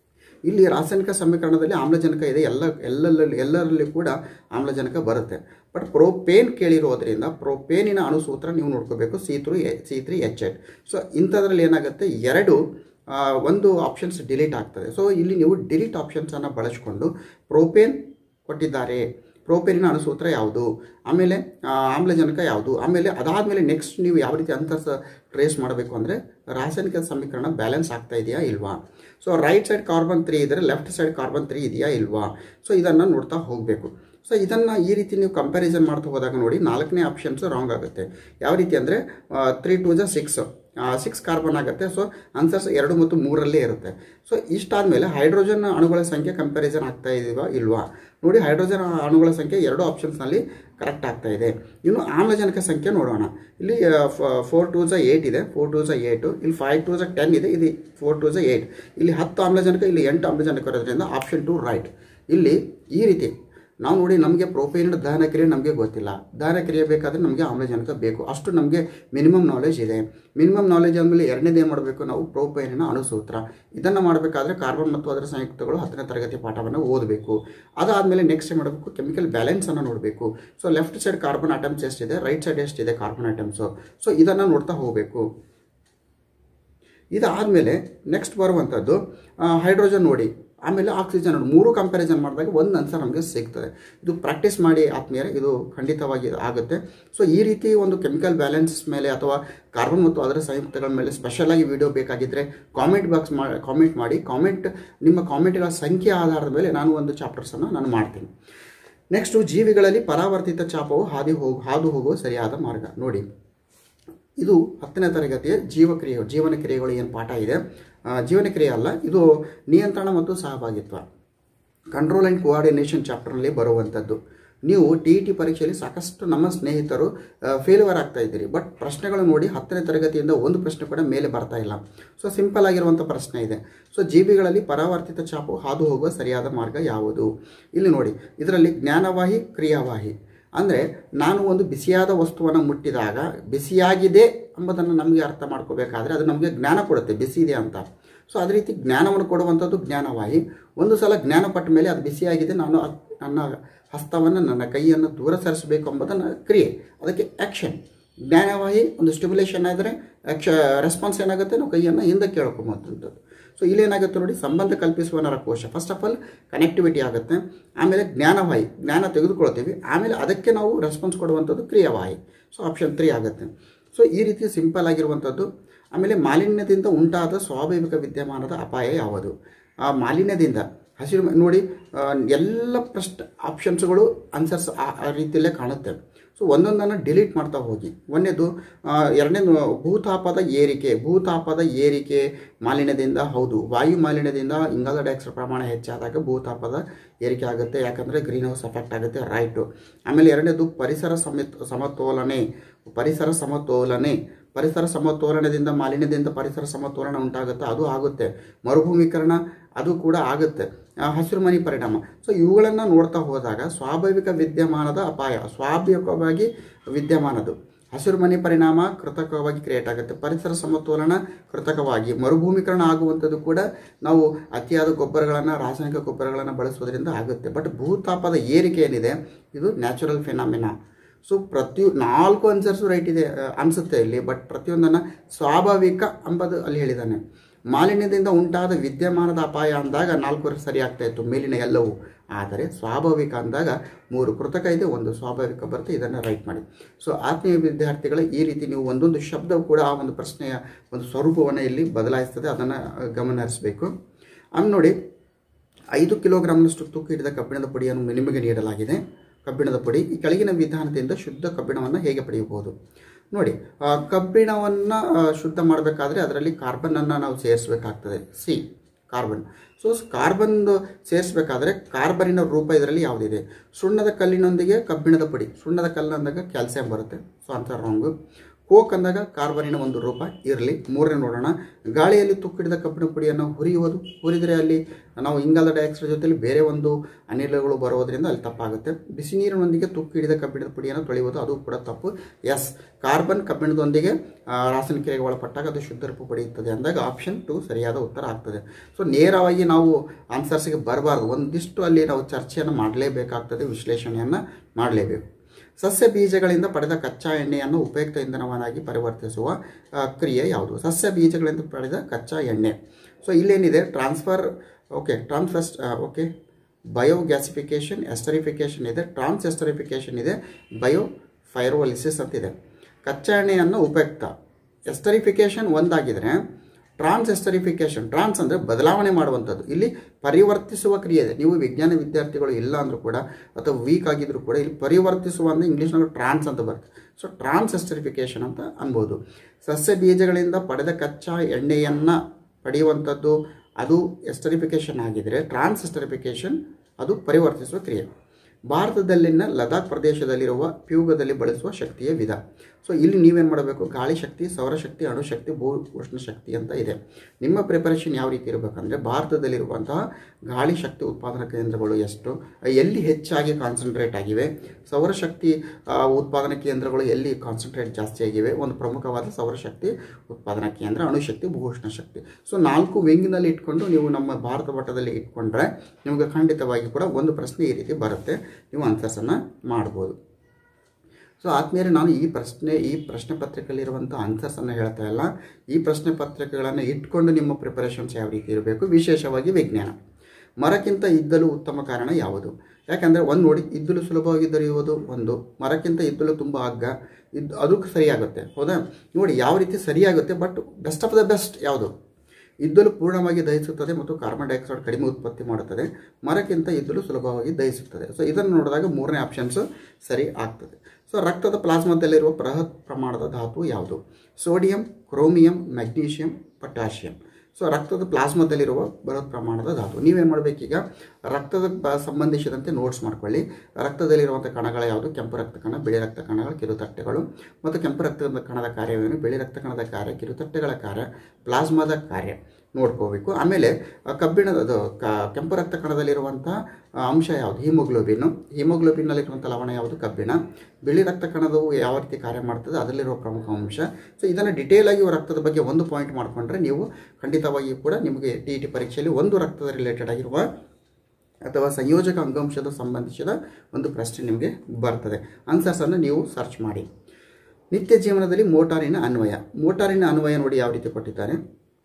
ಇಲ್ಲಿ ರಾಸಾಯನಿಕ ಸಮೀಕರಣದಲ್ಲಿ ಆಮ್ಲಜನಕ ಇದೆ ಎಲ್ಲ ಎಲ್ಲರಲ್ಲಿ ಎಲ್ಲರಲ್ಲಿ ಕೂಡ ಆಮ್ಲಜನಕ ಬರುತ್ತೆ ಬಟ್ ಪ್ರೋಪೇನ್ ಕೇಳಿರೋದ್ರಿಂದ ಪ್ರೋಪೇನಿನ ಅಣುಸೂತ್ರ ನೀವು ನೋಡ್ಕೋಬೇಕು C three C three H eight so ಇಂಥದ್ರಲ್ಲಿ ಏನಾಗುತ್ತೆ ಎರಡು ಆ, ಒಂದು ಆಪ್ಷನ್ಸ್ ಡಿಲೀಟ್ ಆಗ್ತದೆ ಸೊ ಇಲ್ಲಿ ನೀವು ಡಿಲೀಟ್ ಆಪ್ಷನ್ಸನ್ನು ಬಳಸಿಕೊಂಡು ಪ್ರೋಪೇನ್ ಕೊಟ್ಟಿದ್ದಾರೆ ಪ್ರೋಪೇನಿನ ಅಣುಸೂತ್ರ ಯಾವುದು ಆಮೇಲೆ ಆ, ಆಮ್ಲಜನಕ ಯಾವುದು ಆಮೇಲೆ ಅದಾದಮೇಲೆ ನೆಕ್ಸ್ಟ್ ನೀವು ಯಾವ ರೀತಿ ಅಂತ ಟ್ರೇಸ್ ಮಾಡಬೇಕು ಅಂದರೆ ರಾಸಾಯನಿಕ ಸಮೀಕರಣ ಬ್ಯಾಲೆನ್ಸ್ ಆಗ್ತಾ ಇದೆಯಾ ಇಲ್ವಾ so right side carbon three ಇದ್ದರೆ ಲೆಫ್ಟ್ ಸೈಡ್ ಕಾರ್ಬನ್ ತ್ರೀ ಇದೆಯಾ ಇಲ್ವಾ ಸೊ ಇದನ್ನು ನೋಡ್ತಾ ಹೋಗಬೇಕು ಸೊ ಇದನ್ನು ಈ ರೀತಿ ನೀವು ಕಂಪ್ಯಾರಿಸನ್ ಮಾಡ್ತಾ ಹೋದಾಗ ನೋಡಿ ನಾಲ್ಕನೇ ಆಪ್ಷನ್ಸ್ ರಾಂಗ್ ಆಗುತ್ತೆ ಯಾವ ರೀತಿ ಅಂದರೆ ತ್ರೀ ಟು ಜ ಸಿಕ್ಸ್ ಸಿಕ್ಸ್ ಕಾರ್ಬನ್ ಆಗುತ್ತೆ ಸೊ ಆನ್ಸರ್ಸ್ ಎರಡು ಮತ್ತು ಮೂರಲ್ಲೇ ಇರುತ್ತೆ ಸೊ ಇಷ್ಟಾದಮೇಲೆ ಹೈಡ್ರೋಜನ್ ಅಣುಗಳ ಸಂಖ್ಯೆ ಕಂಪ್ಯಾರಿಸನ್ ಆಗ್ತಾ ಇದೀವಾ ಇಲ್ವಾ ನೋಡಿ ಹೈಡ್ರೋಜನ್ ಅಣುಗಳ ಸಂಖ್ಯೆ ಎರಡು ಆಪ್ಷನ್ಸ್ನಲ್ಲಿ ಕರೆಕ್ಟ್ ಆಗ್ತಾ ಇದೆ ಇನ್ನು ಆಮ್ಲಜನಕ ಸಂಖ್ಯೆ ನೋಡೋಣ ಇಲ್ಲಿ ಫೋರ್ ಟೂ ಝ ಏಯ್ಟ್ ಇದೆ ಫೋರ್ ಟೂ ಝ ಏಯ್ಟು ಇಲ್ಲಿ ಫೈವ್ ಟೂ ಝ ಟೆನ್ ಇದೆ ಇದು ಫೋರ್ ಟೂ ಝ ಏಯ್ಟ್ ಇಲ್ಲಿ ಹತ್ತು ಆಮ್ಲಜನಕ ಇಲ್ಲಿ ಎಂಟು ಆಮ್ಲಜನಕ ಇರೋದ್ರಿಂದ ಆಪ್ಷನ್ ಟು ರೈಟ್ ಇಲ್ಲಿ ಈ ರೀತಿ ನಾವು ನೋಡಿ ನಮಗೆ ಪ್ರೋಪೇನಿನ ದಹನ ಕ್ರಿಯೆ ನಮಗೆ ಗೊತ್ತಿಲ್ಲ ದಹನ ಕ್ರಿಯೆ ಬೇಕಾದರೆ ನಮಗೆ ಆಮ್ಲಜನಕ ಬೇಕು ಅಷ್ಟು ನಮಗೆ ಮಿನಿಮಮ್ ನಾಲೆಜ್ ಇದೆ ಮಿನಿಮಮ್ ನಾಲೆಜ್ ಆದಮೇಲೆ ಎರಡನೇದು ಏನು ಮಾಡಬೇಕು ನಾವು ಪ್ರೋಪೇನಿನ ಅಣುಸೂತ್ರ ಇದನ್ನು ಮಾಡಬೇಕಾದ್ರೆ ಕಾರ್ಬನ್ ಮತ್ತು ಅದರ ಸಂಯುಕ್ತಗಳು ಹತ್ತನೇ ತರಗತಿ ಪಾಠವನ್ನು ಓದಬೇಕು ಅದಾದಮೇಲೆ ನೆಕ್ಸ್ಟ್ ಏನು ಮಾಡಬೇಕು ಕೆಮಿಕಲ್ ಬ್ಯಾಲೆನ್ಸನ್ನು ನೋಡಬೇಕು so left side carbon atoms ಎಷ್ಟಿದೆ ರೈಟ್ ಸೈಡ್ ಎಷ್ಟಿದೆ ಕಾರ್ಬನ್ ಐಟಮ್ಸು ಸೊ ಇದನ್ನು ನೋಡ್ತಾ ಹೋಗಬೇಕು ಇದಾದಮೇಲೆ ನೆಕ್ಸ್ಟ್ ಬರುವಂಥದ್ದು ಹೈಡ್ರೋಜನ್ ನೋಡಿ ಆಮೇಲೆ ಆಕ್ಸಿಜನ್ ನೋಡಿ ಮೂರು ಕಂಪ್ಯಾರಿಸನ್ ಮಾಡಿದಾಗ ಒಂದು ಆನ್ಸರ್ ನಮಗೆ ಸಿಗ್ತದೆ ಇದು ಪ್ರಾಕ್ಟೀಸ್ ಮಾಡಿ ಆದ್ಮೇಲೆ ಇದು ಖಂಡಿತವಾಗಿ ಆಗುತ್ತೆ ಸೊ ಈ ರೀತಿ ಒಂದು ಕೆಮಿಕಲ್ ಬ್ಯಾಲೆನ್ಸ್ ಮೇಲೆ ಅಥವಾ ಕಾರ್ಬನ್ ಮತ್ತು ಅದರ ಸಂಯುಕ್ತಗಳ ಮೇಲೆ ಸ್ಪೆಷಲಾಗಿ ವಿಡಿಯೋ ಬೇಕಾಗಿದ್ದರೆ ಕಾಮೆಂಟ್ ಬಾಕ್ಸ್ ಮಾ ಕಾಮೆಂಟ್ ಮಾಡಿ ಕಾಮೆಂಟ್ ನಿಮ್ಮ ಕಾಮೆಂಟ್ಗಳ ಸಂಖ್ಯೆ ಆಧಾರದ ಮೇಲೆ ನಾನು ಒಂದು ಚಾಪ್ಟರ್ಸನ್ನು ನಾನು ಮಾಡ್ತೀನಿ ನೆಕ್ಸ್ಟು ಜೀವಿಗಳಲ್ಲಿ ಪರಾವರ್ತಿತ ಚಾಪವು ಹಾದಿ ಹೋಗಿ ಹಾದು ಹೋಗುವ ಸರಿಯಾದ ಮಾರ್ಗ ನೋಡಿ ಇದು ಹತ್ತನೇ ತರಗತಿಯ ಜೀವಕ್ರಿಯೆ ಜೀವನ ಕ್ರಿಯೆಗಳು ಏನು ಪಾಠ ಇದೆ ಆ, ಜೀವನ ಕ್ರಿಯೆ ಅಲ್ಲ ಇದು ನಿಯಂತ್ರಣ ಮತ್ತು ಸಹಭಾಗಿತ್ವ ಕಂಟ್ರೋಲ್ ಆ್ಯಂಡ್ ಕೋಆರ್ಡಿನೇಷನ್ ಚಾಪ್ಟರ್ನಲ್ಲಿ ಬರುವಂಥದ್ದು ನೀವು ಟಿ ಇ ಟಿ ಪರೀಕ್ಷೆಯಲ್ಲಿ ಸಾಕಷ್ಟು ನಮ್ಮ ಸ್ನೇಹಿತರು ಫೇಲ್ಯೂರ್ ಆಗ್ತಾ ಇದ್ದೀರಿ ಬಟ್ ಪ್ರಶ್ನೆಗಳು ನೋಡಿ ಹತ್ತನೇ ತರಗತಿಯಿಂದ ಒಂದು ಪ್ರಶ್ನೆ ಕೂಡ ಮೇಲೆ ಬರ್ತಾ ಇಲ್ಲ ಸೊ ಸಿಂಪಲ್ ಆಗಿರುವಂಥ ಪ್ರಶ್ನೆ ಇದೆ ಸೊ ಜೀವಿಗಳಲ್ಲಿ ಪರಾವರ್ತಿತ ಚಾಪು ಹಾದು ಹೋಗುವ ಸರಿಯಾದ ಮಾರ್ಗ ಯಾವುದು ಇಲ್ಲಿ ನೋಡಿ ಇದರಲ್ಲಿ ಜ್ಞಾನವಾಹಿ ಕ್ರಿಯಾವಾಹಿ ಅಂದರೆ ನಾನು ಒಂದು ಬಿಸಿಯಾದ ವಸ್ತುವನ್ನು ಮುಟ್ಟಿದಾಗ ಬಿಸಿಯಾಗಿದೆ ಎಂಬುದನ್ನು ನಮಗೆ ಅರ್ಥ ಮಾಡ್ಕೋಬೇಕಾದ್ರೆ ಅದು ನಮಗೆ ಜ್ಞಾನ ಕೊಡುತ್ತೆ ಬಿಸಿ ಇದೆ ಅಂತ ಸೊ ಅದೇ ರೀತಿ ಜ್ಞಾನವನ್ನು ಕೊಡುವಂಥದ್ದು ಜ್ಞಾನವಾಹಿ ಒಂದು ಸಲ ಜ್ಞಾನ ಪಟ್ಟ ಮೇಲೆ ಅದು ಬಿಸಿಯಾಗಿದೆ ನಾನು ಅದ್- ನನ್ನ ಹಸ್ತವನ್ನು ನನ್ನ ಕೈಯನ್ನು ದೂರ ಸರಿಸಬೇಕು ಎಂಬುದನ್ನು ಕ್ರಿಯೆ ಅದಕ್ಕೆ ಆ್ಯಕ್ಷನ್ ಜ್ಞಾನವಾಹಿ ಒಂದು ಸ್ಟಿಮ್ಯುಲೇಷನ್ ಆದರೆ ಆಕ್ಷ ರೆಸ್ಪಾನ್ಸ್ ಏನಾಗುತ್ತೆ ನಾವು ಕೈಯನ್ನು ಹಿಂದಕ್ಕೆ ಕೇಳ್ಕೊಂಬಂಥದ್ದು ಸೊ ಇಲ್ಲೇನಾಗುತ್ತೆ ನೋಡಿ ಸಂಬಂಧ ಕಲ್ಪಿಸುವ ನರಕೋಶ ಫಸ್ಟ್ ಆಫ್ ಆಲ್ ಕನೆಕ್ಟಿವಿಟಿ ಆಗುತ್ತೆ ಆಮೇಲೆ ಜ್ಞಾನವಾಹಿ ಜ್ಞಾನ ತೆಗೆದುಕೊಳ್ತೀವಿ ಆಮೇಲೆ ಅದಕ್ಕೆ ನಾವು ರೆಸ್ಪಾನ್ಸ್ ಕೊಡುವಂಥದ್ದು ಕ್ರಿಯಾವಾಹಿ ಸೊ ಆಪ್ಷನ್ ತ್ರೀ ಆಗುತ್ತೆ ಸೊ ಈ ರೀತಿ ಸಿಂಪಲ್ ಆಗಿರುವಂಥದ್ದು ಆಮೇಲೆ ಮಾಲಿನ್ಯದಿಂದ ಉಂಟಾದ ಸ್ವಾಭಾವಿಕ ವಿದ್ಯಮಾನದ ಅಪಾಯ ಯಾವುದು ಆ ಮಾಲಿನ್ಯದಿಂದ ಹಸಿರು ಮ- ನೋಡಿ ಆ, ಎಲ್ಲ ಪ್ರಶ್ನೆ ಆಪ್ಷನ್ಸ್ಗಳು ಆನ್ಸರ್ಸ್ ಆ ಆ ರೀತಿಯಲ್ಲೇ ಕಾಣುತ್ತೆ ಸೊ ಒಂದೊಂದನ್ನು ಡಿಲೀಟ್ ಮಾಡ್ತಾ ಹೋಗಿ ಒಂದನೇದು ಎರಡನೇದು ಭೂತಾಪದ ಏರಿಕೆ ಭೂತಾಪದ ಏರಿಕೆ ಮಾಲಿನ್ಯದಿಂದ ಹೌದು ವಾಯು ಮಾಲಿನ್ಯದಿಂದ ಇಂಗಾಲ ಡೈಆಕ್ಸೈಡ್ ಪ್ರಮಾಣ ಹೆಚ್ಚಾದಾಗ ಭೂತಾಪದ ಏರಿಕೆ ಆಗುತ್ತೆ ಯಾಕಂದರೆ ಗ್ರೀನ್ ಹೌಸ್ ಎಫೆಕ್ಟ್ ಆಗುತ್ತೆ ರೈಟು ಆಮೇಲೆ ಎರಡನೇದು ಪರಿಸರ ಸಮಿತ್ ಸಮತೋಲನೆ ಪರಿಸರ ಸಮತೋಲನೆ ಪರಿಸರ ಸಮತೋಲನದಿಂದ ಮಾಲಿನ್ಯದಿಂದ ಪರಿಸರ ಸಮತೋಲನ ಉಂಟಾಗುತ್ತೆ ಅದು ಆಗುತ್ತೆ ಮರುಭೂಮೀಕರಣ ಅದು ಕೂಡ ಆಗುತ್ತೆ ಆ, ಹಸಿರು ಮನೆ ಪರಿಣಾಮ ಸೊ ಇವುಗಳನ್ನು ನೋಡ್ತಾ ಹೋದಾಗ ಸ್ವಾಭಾವಿಕ ವಿದ್ಯಮಾನದ ಅಪಾಯ ಸ್ವಾಭಾವಿಕವಾಗಿ ವಿದ್ಯಮಾನದು ಹಸಿರು ಮನೆ ಪರಿಣಾಮ ಕೃತಕವಾಗಿ ಕ್ರಿಯೇಟ್ ಆಗುತ್ತೆ ಪರಿಸರ ಸಮತೋಲನ ಕೃತಕವಾಗಿ ಮರುಭೂಮೀಕರಣ ಆಗುವಂಥದ್ದು ಕೂಡ ನಾವು ಅತಿಯಾದ ಗೊಬ್ಬರಗಳನ್ನು ರಾಸಾಯನಿಕ ಗೊಬ್ಬರಗಳನ್ನು ಬಳಸೋದ್ರಿಂದ ಆಗುತ್ತೆ ಬಟ್ ಭೂತಾಪದ ಏರಿಕೆ ಏನಿದೆ ಇದು ನ್ಯಾಚುರಲ್ ಫಿನಾಮಿನಾ ಸೊ ಪ್ರತಿ ನಾಲ್ಕು ಆನ್ಸರ್ಸು ರೈಟ್ ಇದೆ ಆ, ಅನ್ಸುತ್ತೆ ಇಲ್ಲಿ ಬಟ್ ಪ್ರತಿಯೊಂದನ್ನು ಸ್ವಾಭಾವಿಕ ಅಂಬದು ಅಲ್ಲಿ ಹೇಳಿದ್ದಾನೆ ಮಾಲಿನ್ಯದಿಂದ ಉಂಟಾದ ವಿದ್ಯಮಾನದ ಅಪಾಯ ಅಂದಾಗ ನಾಲ್ಕು ಸರಿ ಆಗ್ತಾ ಇತ್ತು ಮೇಲಿನ ಎಲ್ಲವೂ ಆದರೆ ಸ್ವಾಭಾವಿಕ ಅಂದಾಗ ಮೂರು ಕೃತಕ ಇದೆ ಒಂದು ಸ್ವಾಭಾವಿಕ ಬರುತ್ತೆ ಇದನ್ನು ರೈಟ್ ಮಾಡಿ ಸೊ ಆತ್ಮೀಯ ವಿದ್ಯಾರ್ಥಿಗಳ ಈ ರೀತಿ ನೀವು ಒಂದೊಂದು ಶಬ್ದ ಕೂಡ ಆ ಒಂದು ಪ್ರಶ್ನೆಯ ಒಂದು ಸ್ವರೂಪವನ್ನು ಇಲ್ಲಿ ಬದಲಾಯಿಸ್ತದೆ ಅದನ್ನು ಗಮನ ಹರಿಸಬೇಕು ಆಮೇಲೆ ನೋಡಿ ಐದು ಕಿಲೋಗ್ರಾಮ್ನಷ್ಟು ತೂಕ ಹಿಡಿದ ಕಬ್ಬಿಣದ ಪುಡಿಯನ್ನು ನಿಮಗೆ ನೀಡಲಾಗಿದೆ ಕಬ್ಬಿಣದ ಪುಡಿ ಈ ಕೆಳಗಿನ ವಿಧಾನದಿಂದ ಶುದ್ಧ ಕಬ್ಬಿಣವನ್ನು ಹೇಗೆ ಪಡೆಯಬಹುದು ನೋಡಿ ಆ, ಕಬ್ಬಿಣವನ್ನು ಆ, ಶುದ್ಧ ಮಾಡಬೇಕಾದ್ರೆ ಅದರಲ್ಲಿ ಕಾರ್ಬನ್ನನ್ನು ನಾವು ಸೇರಿಸಬೇಕಾಗ್ತದೆ ಸಿ ಕಾರ್ಬನ್ ಸೊ ಕಾರ್ಬನ್ ಸೇರಿಸಬೇಕಾದ್ರೆ ಕಾರ್ಬನಿನ ರೂಪ ಇದರಲ್ಲಿ ಯಾವುದಿದೆ ಸುಣ್ಣದ ಕಲ್ಲಿನೊಂದಿಗೆ ಕಬ್ಬಿಣದ ಪುಡಿ ಸುಣ್ಣದ ಕಲ್ಲು ಅಂದಾಗ ಕ್ಯಾಲ್ಸಿಯಂ ಬರುತ್ತೆ ಸೊ ಆನ್ಸರ್ ರಾಂಗು ಕೋಕ್ ಅಂದಾಗ ಕಾರ್ಬನಿನ ಒಂದು ರೂಪ ಇರಲಿ ಮೂರನೇ ನೋಡೋಣ ಗಾಳಿಯಲ್ಲಿ ತುಕ್ಕಿಡಿದ ಕಬ್ಬಿಣ ಪುಡಿಯನ್ನು ಹುರಿಯುವುದು ಹುರಿದರೆ ಅಲ್ಲಿ ನಾವು ಇಂಗಾಲದ ಡೈಆಕ್ಸೈಡ್ ಜೊತೆಲಿ ಬೇರೆ ಒಂದು ಅನಿಲಗಳು ಬರೋದ್ರಿಂದ ಅಲ್ಲಿ ತಪ್ಪಾಗುತ್ತೆ ಬಿಸಿ ನೀರಿನೊಂದಿಗೆ ತುಕ್ಕಿಡಿದ ಕಬ್ಬಿಣದ ಪುಡಿಯನ್ನು ತೊಳೆಯುವುದು ಅದು ಕೂಡ ತಪ್ಪು ಎಸ್ ಕಾರ್ಬನ್ ಕಬ್ಬಿಣದೊಂದಿಗೆ ಆ, ರಾಸಾಯನಿಕ ಕ್ರಿಯೆಗೆ ಒಳಪಟ್ಟಾಗ ಅದು ಶುದ್ಧ ರೂಪ ಪಡೆಯುತ್ತದೆ ಅಂದಾಗ ಆಪ್ಷನ್ ಟು ಸರಿಯಾದ ಉತ್ತರ ಆಗ್ತದೆ ಸೊ ನೇರವಾಗಿ ನಾವು ಆನ್ಸರ್ಸ್ಗೆ ಬರಬಾರ್ದು ಒಂದಿಷ್ಟು ಅಲ್ಲಿ ನಾವು ಚರ್ಚೆಯನ್ನು ಮಾಡಲೇಬೇಕಾಗ್ತದೆ ವಿಶ್ಲೇಷಣೆಯನ್ನು ಮಾಡಲೇಬೇಕು ಸಸ್ಯ ಬೀಜಗಳಿಂದ ಪಡೆದ ಕಚ್ಚಾ ಎಣ್ಣೆಯನ್ನು ಉಪಯುಕ್ತ ಇಂಧನವನ್ನಾಗಿ ಪರಿವರ್ತಿಸುವ ಆ, ಕ್ರಿಯೆ ಯಾವುದು ಸಸ್ಯ ಬೀಜಗಳಿಂದ ಪಡೆದ ಕಚ್ಚಾ ಎಣ್ಣೆ ಸೊ ಇಲ್ಲೇನಿದೆ ಟ್ರಾನ್ಸ್ಫರ್ ಓಕೆ ಟ್ರಾನ್ಸ್ಫಸ್ಟ್ ಓಕೆ ಬಯೋ ಗ್ಯಾಸಿಫಿಕೇಷನ್ ಎಸ್ಟರಿಫಿಕೇಷನ್ ಇದೆ ಟ್ರಾನ್ಸ್ ಎಸ್ಟರಿಫಿಕೇಷನ್ ಇದೆ ಬಯೋ ಫೈರೋಲಿಸಿಸ್ ಅಂತಿದೆ ಕಚ್ಚಾ ಎಣ್ಣೆಯನ್ನು ಉಪಯುಕ್ತ ಎಸ್ಟರಿಫಿಕೇಷನ್ ಒಂದಾಗಿದ್ರೆ ಟ್ರಾನ್ಸ್ ಎಸ್ಟರಿಫಿಕೇಷನ್ ಟ್ರಾನ್ಸ್ ಅಂದರೆ ಬದಲಾವಣೆ ಮಾಡುವಂಥದ್ದು ಇಲ್ಲಿ ಪರಿವರ್ತಿಸುವ ಕ್ರಿಯೆ ಇದೆ ನೀವು ವಿಜ್ಞಾನ ವಿದ್ಯಾರ್ಥಿಗಳು ಇಲ್ಲ ಅಂದರೂ ಕೂಡ ಅಥವಾ ವೀಕ್ ಆಗಿದ್ರು ಕೂಡ ಇಲ್ಲಿ ಪರಿವರ್ತಿಸುವ ಅಂದರೆ ಇಂಗ್ಲೀಷ್ನಾಗ ಟ್ರಾನ್ಸ್ ಅಂತ ಬರುತ್ತೆ ಸೊ ಟ್ರಾನ್ಸ್ ಎಸ್ಟರಿಫಿಕೇಷನ್ ಅಂತ ಅನ್ಬೋದು ಸಸ್ಯ ಬೀಜಗಳಿಂದ ಪಡೆದ ಕಚ್ಚಾ ಎಣ್ಣೆಯನ್ನು ಪಡೆಯುವಂಥದ್ದು ಅದು ಎಸ್ಟರಿಫಿಕೇಷನ್ ಆಗಿದ್ದರೆ ಟ್ರಾನ್ಸ್ ಎಸ್ಟರಿಫಿಕೇಷನ್ ಅದು ಪರಿವರ್ತಿಸುವ ಕ್ರಿಯೆ ಭಾರತದಲ್ಲಿನ ಲದಾಖ್ ಪ್ರದೇಶದಲ್ಲಿರುವ ಪ್ಯೂಗದಲ್ಲಿ ಬಳಸುವ ಶಕ್ತಿಯ ವಿಧ ಸೊ ಇಲ್ಲಿ ನೀವೇನು ಮಾಡಬೇಕು ಗಾಳಿ ಶಕ್ತಿ ಸೌರಶಕ್ತಿ ಅಣುಶಕ್ತಿ ಭೂ ಉಷ್ಣ ಶಕ್ತಿ ಅಂತ ಇದೆ ನಿಮ್ಮ ಪ್ರಿಪರೇಷನ್ ಯಾವ ರೀತಿ ಇರಬೇಕಂದ್ರೆ ಭಾರತದಲ್ಲಿರುವಂತಹ ಗಾಳಿ ಶಕ್ತಿ ಉತ್ಪಾದನಾ ಕೇಂದ್ರಗಳು ಎಷ್ಟು ಎಲ್ಲಿ ಹೆಚ್ಚಾಗಿ ಕಾನ್ಸಂಟ್ರೇಟ್ ಆಗಿವೆ ಸೌರಶಕ್ತಿ ಆ, ಉತ್ಪಾದನಾ ಕೇಂದ್ರಗಳು ಎಲ್ಲಿ ಕಾನ್ಸಂಟ್ರೇಟ್ ಜಾಸ್ತಿ ಆಗಿವೆ ಒಂದು ಪ್ರಮುಖವಾದ ಸೌರಶಕ್ತಿ ಉತ್ಪಾದನಾ ಕೇಂದ್ರ ಅಣುಶಕ್ತಿ ಭೂ ಉಷ್ಣ ಶಕ್ತಿ ಸೊ ನಾಲ್ಕು ವಿಂಗ್ನಲ್ಲಿ ಇಟ್ಕೊಂಡು ನೀವು ನಮ್ಮ ಭಾರತ ಮಟ್ಟದಲ್ಲಿ ಇಟ್ಕೊಂಡ್ರೆ ನಿಮಗೆ ಖಂಡಿತವಾಗಿ ಕೂಡ ಒಂದು ಪ್ರಶ್ನೆ ಈ ರೀತಿ ಬರುತ್ತೆ ನೀವು ಆನ್ಸರ್ಸನ್ನು ಮಾಡ್ಬೋದು ಸೊ ಆದ್ಮೇಲೆ ನಾನು ಈ ಪ್ರಶ್ನೆ ಈ ಪ್ರಶ್ನೆ ಪತ್ರಿಕೆಯಲ್ಲಿರುವಂಥ ಆನ್ಸರ್ಸನ್ನು ಹೇಳ್ತಾ ಇಲ್ಲ ಈ ಪ್ರಶ್ನೆ ಪತ್ರಿಕೆಗಳನ್ನು ಇಟ್ಕೊಂಡು ನಿಮ್ಮ ಪ್ರಿಪರೇಷನ್ಸ್ ಯಾವ ರೀತಿ ಇರಬೇಕು ವಿಶೇಷವಾಗಿ ವಿಜ್ಞಾನ ಮರಕ್ಕಿಂತ ಇದ್ದಲು ಉತ್ತಮ ಕಾರಣ ಯಾವುದು ಯಾಕಂದರೆ ಒಂದು ನೋಡಿ ಇದ್ದಲು ಸುಲಭವಾಗಿ ದೊರೆಯುವುದು ಒಂದು ಮರಕ್ಕಿಂತ ಇದ್ದಲು ತುಂಬ ಹಗ್ಗ ಇದ್ದು ಅದು ಸರಿಯಾಗುತ್ತೆ ಹೌದಾ ನೋಡಿ ಯಾವ ರೀತಿ ಸರಿಯಾಗುತ್ತೆ but best of the best ಯಾವುದು ಇದ್ದಲು ಪೂರ್ಣವಾಗಿ ದಹಿಸುತ್ತದೆ ಮತ್ತು ಕಾರ್ಬನ್ ಡೈಆಕ್ಸೈಡ್ ಕಡಿಮೆ ಉತ್ಪತ್ತಿ ಮಾಡುತ್ತದೆ ಮರಕ್ಕಿಂತ ಇದ್ದಲು ಸುಲಭವಾಗಿ ದಹಿಸುತ್ತದೆ ಸೊ ಇದನ್ನು ನೋಡಿದಾಗ ಮೂರನೇ ಆಪ್ಷನ್ಸು ಸರಿ ಆಗ್ತದೆ ಸೊ ರಕ್ತದ ಪ್ಲಾಸ್ಮಾದಲ್ಲಿರುವ ಬೃಹತ್ ಪ್ರಮಾಣದ ಧಾತು ಯಾವುದು sodium chromium magnesium potassium so ರಕ್ತದ ಪ್ಲಾಸ್ಮಾದಲ್ಲಿರುವ ಬೃಹತ್ ಪ್ರಮಾಣದ ಧಾತು ನೀವೇನು ಮಾಡಬೇಕೀಗ ರಕ್ತದ ಬ- ಸಂಬಂಧಿಸಿದಂತೆ ನೋಟ್ಸ್ ಮಾಡ್ಕೊಳ್ಳಿ ರಕ್ತದಲ್ಲಿರುವಂಥ ಕಣಗಳ ಯಾವುದು ಕೆಂಪು ರಕ್ತ ಕಣ ಬಿಳಿ ರಕ್ತ ಕಣಗಳು ಕಿರುತಟ್ಟೆಗಳು ಮತ್ತು ಕೆಂಪು ರಕ್ತದ ಕಣದ ಕಾರ್ಯವೇನು ಬಿಳಿ ರಕ್ತ ಕಣದ ಕಾರ್ಯ ಕಿರುತಟ್ಟೆಗಳ ಕಾರ್ಯ ಪ್ಲಾಸ್ಮಾದ ಕಾರ್ಯ ನೋಡ್ಕೋಬೇಕು ಆಮೇಲೆ ಆ ಕಬ್ಬಿಣದ ಅದು ಕ- ಕೆಂಪು ರಕ್ತ ಕಣದಲ್ಲಿರುವಂಥ ಆ, ಅಂಶ ಯಾವುದು ಹಿಮೋಗ್ಲೋಬಿನ್ ಹಿಮೋಗ್ಲೋಬಿನ್ನಲ್ಲಿರುವಂಥ ಲವಣ ಯಾವುದು ಕಬ್ಬಿಣ ಬಿಳಿ ರಕ್ತ ಕಣದವು ಯಾವ ರೀತಿ ಕಾರ್ಯ ಮಾಡ್ತದೆ ಅದರಲ್ಲಿರುವ ಪ್ರಮುಖ ಅಂಶ ಸೊ ಇದನ್ನು ಡಿಟೇಲ್ ಆಗಿ ರಕ್ತದ ಬಗ್ಗೆ ಒಂದು ಪಾಯಿಂಟ್ ಮಾಡಿಕೊಂಡ್ರೆ ನೀವು ಖಂಡಿತವಾಗಿಯೂ ಕೂಡ ನಿಮಗೆ ಟಿ ಇ ಟಿ ಪರೀಕ್ಷೆಯಲ್ಲಿ ಒಂದು ರಕ್ತದ ರಿಲೇಟೆಡ್ ಆಗಿರುವ ಅಥವಾ ಸಂಯೋಜಕ ಅಂಗಾಂಶದ ಸಂಬಂಧಿಸಿದ ಒಂದು ಪ್ರಶ್ನೆ ನಿಮಗೆ ಬರ್ತದೆ ಆನ್ಸರ್ಸನ್ನು ನೀವು ಸರ್ಚ್ ಮಾಡಿ ನಿತ್ಯ ಜೀವನದಲ್ಲಿ ಮೋಟಾರಿನ ಅನ್ವಯ ಮೋಟಾರಿನ ಅನ್ವಯ ನೋಡಿ ಯಾವ ರೀತಿ ಕೊಟ್ಟಿದ್ದಾರೆ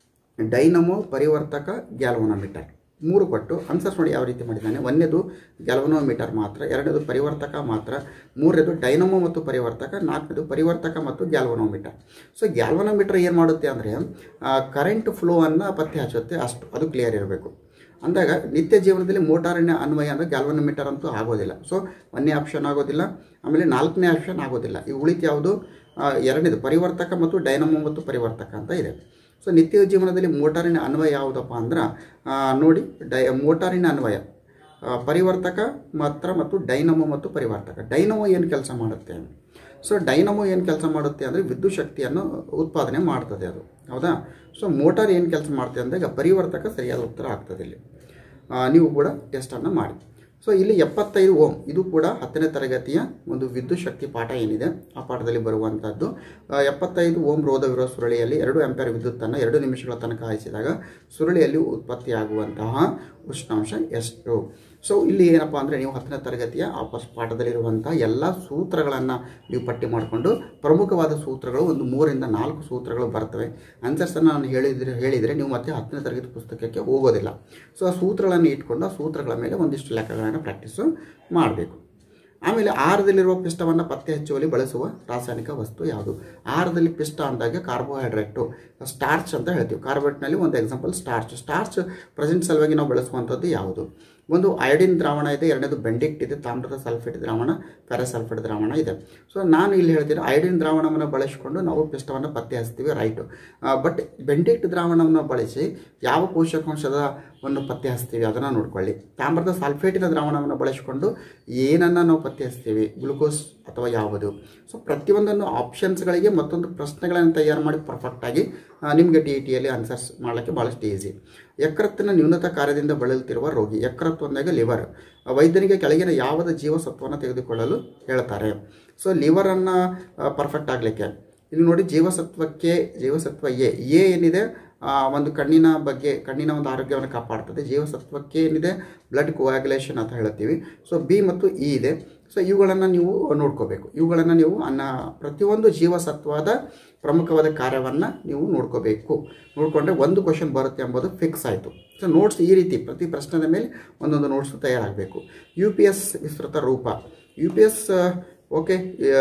ಡೈನಮೋ ಪರಿವರ್ತಕ ಗ್ಯಾಲ್ವನೋಮೀಟರ್ ಮೂರು ಕೊಟ್ಟು ಆನ್ಸರ್ಸ್ ನೋಡಿ ಯಾವ ರೀತಿ ಮಾಡಿದ್ದಾನೆ ಒಂದನೇದು ಗ್ಯಾಲ್ವನೋಮೀಟರ್ ಮಾತ್ರ ಎರಡನೇದು ಪರಿವರ್ತಕ ಮಾತ್ರ ಮೂರನೇದು ಡೈನಮೋ ಮತ್ತು ಪರಿವರ್ತಕ ನಾಲ್ಕನೇದು ಪರಿವರ್ತಕ ಮತ್ತು ಗ್ಯಾಲ್ವನೋಮೀಟರ್ ಸೊ ಗ್ಯಾಲ್ವನೋಮೀಟರ್ ಏನು ಮಾಡುತ್ತೆ ಅಂದರೆ ಕರೆಂಟ್ ಫ್ಲೋವನ್ನು ಪತ್ತೆ ಹಚ್ಚುತ್ತೆ ಅಷ್ಟು ಅದು ಕ್ಲಿಯರ್ ಇರಬೇಕು ಅಂದಾಗ ನಿತ್ಯ ಜೀವನದಲ್ಲಿ ಮೋಟಾರಿನ ಅನ್ವಯ ಅಂದರೆ ಗ್ಯಾಲ್ವನೋಮೀಟರ್ ಅಂತೂ ಆಗೋದಿಲ್ಲ ಸೊ ಒಂದನೇ ಆಪ್ಷನ್ ಆಗೋದಿಲ್ಲ ಆಮೇಲೆ ನಾಲ್ಕನೇ ಆಪ್ಷನ್ ಆಗೋದಿಲ್ಲ ಈ ಉಳಿತು ಯಾವುದು ಆ, ಎರಡನೇದು ಪರಿವರ್ತಕ ಮತ್ತು ಡೈನಮೋ ಮತ್ತು ಪರಿವರ್ತಕ ಅಂತ ಇದೆ ಸೊ ನಿತ್ಯ ಜೀವನದಲ್ಲಿ ಮೋಟಾರಿನ ಅನ್ವಯ ಯಾವುದಪ್ಪ ಅಂದ್ರೆ ಆ, ನೋಡಿ ಡೈ ಮೋಟಾರಿನ ಅನ್ವಯ ಆ, ಪರಿವರ್ತಕ ಮಾತ್ರ ಮತ್ತು ಡೈನಮೋ ಮತ್ತು ಪರಿವರ್ತಕ ಡೈನಮೋ ಏನು ಕೆಲಸ ಮಾಡುತ್ತೆ ಸೊ ಡೈನಮೋ ಏನು ಕೆಲಸ ಮಾಡುತ್ತೆ ಅಂದರೆ ವಿದ್ಯುತ್ ಶಕ್ತಿಯನ್ನು ಉತ್ಪಾದನೆ ಮಾಡ್ತದೆ ಅದು ಹೌದಾ ಸೊ ಮೋಟಾರ್ ಏನು ಕೆಲಸ ಮಾಡುತ್ತೆ ಅಂದಾಗ ಪರಿವರ್ತಕ ಸರಿಯಾದ ಉತ್ತರ ಆಗ್ತದೆ ಇಲ್ಲಿ ಆ, ನೀವು ಕೂಡ ಟೆಸ್ಟನ್ನು ಮಾಡಿ ಸೊ ಇಲ್ಲಿ ಎಪ್ಪತ್ತೈದು ಓಮ್ ಇದು ಕೂಡ ಹತ್ತನೇ ತರಗತಿಯ ಒಂದು ವಿದ್ಯುತ್ ಶಕ್ತಿ ಪಾಠ ಏನಿದೆ ಆ ಪಾಠದಲ್ಲಿ ಬರುವಂಥದ್ದು ಆ, ಎಪ್ಪತ್ತೈದು ಓಮ್ ರೋಧವಿರುವ ಸುರುಳಿಯಲ್ಲಿ ಎರಡು ಆಂಪಿಯರ್ ವಿದ್ಯುತ್ತನ್ನು ಎರಡು ನಿಮಿಷಗಳ ತನಕ ಹಾಯಿಸಿದಾಗ ಸುರುಳಿಯಲ್ಲಿ ಉತ್ಪತ್ತಿಯಾಗುವಂತಹ ಉಷ್ಣಾಂಶ ಎಷ್ಟು ಸೊ ಇಲ್ಲಿ ಏನಪ್ಪ ಅಂದರೆ ನೀವು ಹತ್ತನೇ ತರಗತಿಯ ಆ ಫಸ್ಟ್ ಪಾಠದಲ್ಲಿರುವಂಥ ಎಲ್ಲ ಸೂತ್ರಗಳನ್ನು ನೀವು ಪಟ್ಟಿ ಮಾಡಿಕೊಂಡು ಪ್ರಮುಖವಾದ ಸೂತ್ರಗಳು ಒಂದು ಮೂರಿಂದ ನಾಲ್ಕು ಸೂತ್ರಗಳು ಬರ್ತವೆ ಆನ್ಸರ್ಸನ್ನು ನಾನು ಹೇಳಿದರೆ ಹೇಳಿದರೆ ನೀವು ಮತ್ತೆ ಹತ್ತನೇ ತರಗತಿ ಪುಸ್ತಕಕ್ಕೆ ಹೋಗೋದಿಲ್ಲ ಸೊ ಆ ಸೂತ್ರಗಳನ್ನು ಇಟ್ಕೊಂಡು ಆ ಸೂತ್ರಗಳ ಮೇಲೆ ಒಂದಿಷ್ಟು ಲೆಕ್ಕಗಳನ್ನು ಪ್ರಾಕ್ಟೀಸು ಮಾಡಬೇಕು ಆಮೇಲೆ ಆಹಾರದಲ್ಲಿರುವ ಪಿಷ್ಟವನ್ನು ಪತ್ತೆ ಹಚ್ಚುವಲ್ಲಿ ಬಳಸುವ ರಾಸಾಯನಿಕ ವಸ್ತು ಯಾವುದು ಆಹಾರದಲ್ಲಿ ಪಿಷ್ಟ ಅಂದಾಗ ಕಾರ್ಬೋಹೈಡ್ರೇಟು ಸ್ಟಾರ್ಚ್ ಅಂತ ಹೇಳ್ತೀವಿ ಕಾರ್ಬೋಹೈಡ್ರೇಟ್ನಲ್ಲಿ ಒಂದು ಎಕ್ಸಾಂಪಲ್ ಸ್ಟಾರ್ಚ್ ಸ್ಟಾರ್ಚ್ ಪ್ರೆಸೆಂಟ್ ಸಲುವಾಗಿ ನಾವು ಬಳಸುವಂಥದ್ದು ಯಾವುದು ಒಂದು ಅಯೋಡಿನ್ ದ್ರಾವಣ ಇದೆ ಎರಡನೇದು ಬೆಂಡಿಕ್ಟ್ ಇದೆ ತಾಮ್ರದ ಸಲ್ಫೇಟ್ ದ್ರಾವಣ ಪ್ಯಾರಾಸಲ್ಫೇಟ್ ದ್ರಾವಣ ಇದೆ ಸೊ ನಾನು ಇಲ್ಲಿ ಹೇಳ್ತೀನಿ ಅಯೋಡಿನ್ ದ್ರಾವಣವನ್ನು ಬಳಸಿಕೊಂಡು ನಾವು ಪಿಷ್ಟವನ್ನು ಪತ್ತೆ ಹಚ್ತೀವಿ ರೈಟು ಬಟ್ ಬೆಂಡಿಕ್ಟ್ ದ್ರಾವಣವನ್ನು ಬಳಸಿ ಯಾವ ಪೋಷಕಾಂಶದವನ್ನು ಪತ್ತೆ ಹಚ್ತೀವಿ ಅದನ್ನು ನೋಡ್ಕೊಳ್ಳಿ ತಾಮ್ರದ ಸಲ್ಫೇಟಿನ ದ್ರಾವಣವನ್ನು ಬಳಸಿಕೊಂಡು ಏನನ್ನು ನಾವು ಪತ್ತೆ ಹಚ್ತೀವಿ ಗ್ಲುಕೋಸ್ ಅಥವಾ ಯಾವುದು ಸೊ ಪ್ರತಿಯೊಂದನ್ನು ಆಪ್ಷನ್ಸ್ಗಳಿಗೆ ಮತ್ತೊಂದು ಪ್ರಶ್ನೆಗಳನ್ನು ತಯಾರು ಮಾಡಿ ಪರ್ಫೆಕ್ಟಾಗಿ ನಿಮಗೆ ಟಿ ಇ ಟಿಯಲ್ಲಿ ಆನ್ಸರ್ಸ್ ಮಾಡಲಿಕ್ಕೆ ಭಾಳಷ್ಟು ಈಸಿ ಯಕೃತ್ತಿನ ನ್ಯೂನತ ಕಾರ್ಯದಿಂದ ಬಳಲುತ್ತಿರುವ ರೋಗಿ ಯಕೃತ್ತು ಅಂದಾಗ ಲಿವರ್ ವೈದ್ಯನಿಗೆ ಕೆಳಗಿನ ಯಾವದ ಜೀವಸತ್ವವನ್ನು ತೆಗೆದುಕೊಳ್ಳಲು ಹೇಳ್ತಾರೆ ಸೊ ಲಿವರನ್ನು ಪರ್ಫೆಕ್ಟ್ ಆಗಲಿಕ್ಕೆ ಇಲ್ಲಿ ನೋಡಿ ಜೀವಸತ್ವಕ್ಕೆ ಜೀವಸತ್ವ ಎ ಎ ಏನಿದೆ ಆ, ಒಂದು ಕಣ್ಣಿನ ಬಗ್ಗೆ ಕಣ್ಣಿನ ಒಂದು ಆರೋಗ್ಯವನ್ನು ಕಾಪಾಡ್ತದೆ ಜೀವಸತ್ವಕ್ಕೆ ಏನಿದೆ ಬ್ಲಡ್ ಕೋಆಗ್ಯುಲೇಷನ್ ಅಂತ ಹೇಳ್ತೀವಿ ಸೊ ಬಿ ಮತ್ತು ಇ ಇದೆ ಸೊ ಇವುಗಳನ್ನು ನೀವು ನೋಡ್ಕೋಬೇಕು ಇವುಗಳನ್ನು ನೀವು ಅನ್ನ ಪ್ರತಿಯೊಂದು ಜೀವಸತ್ವದ ಪ್ರಮುಖವಾದ ಕಾರ್ಯವನ್ನು ನೀವು ನೋಡ್ಕೋಬೇಕು ನೋಡಿಕೊಂಡ್ರೆ ಒಂದು ಕ್ವಶನ್ ಬರುತ್ತೆ ಎಂಬುದು ಫಿಕ್ಸ್ ಆಯಿತು ಸೊ ನೋಟ್ಸ್ ಈ ರೀತಿ ಪ್ರತಿ ಪ್ರಶ್ನೆದ ಮೇಲೆ ಒಂದೊಂದು ನೋಟ್ಸ್ ತಯಾರಾಗಬೇಕು ಯು ಪಿ ಎಸ್ ವಿಸ್ತೃತ ರೂಪ U P S okay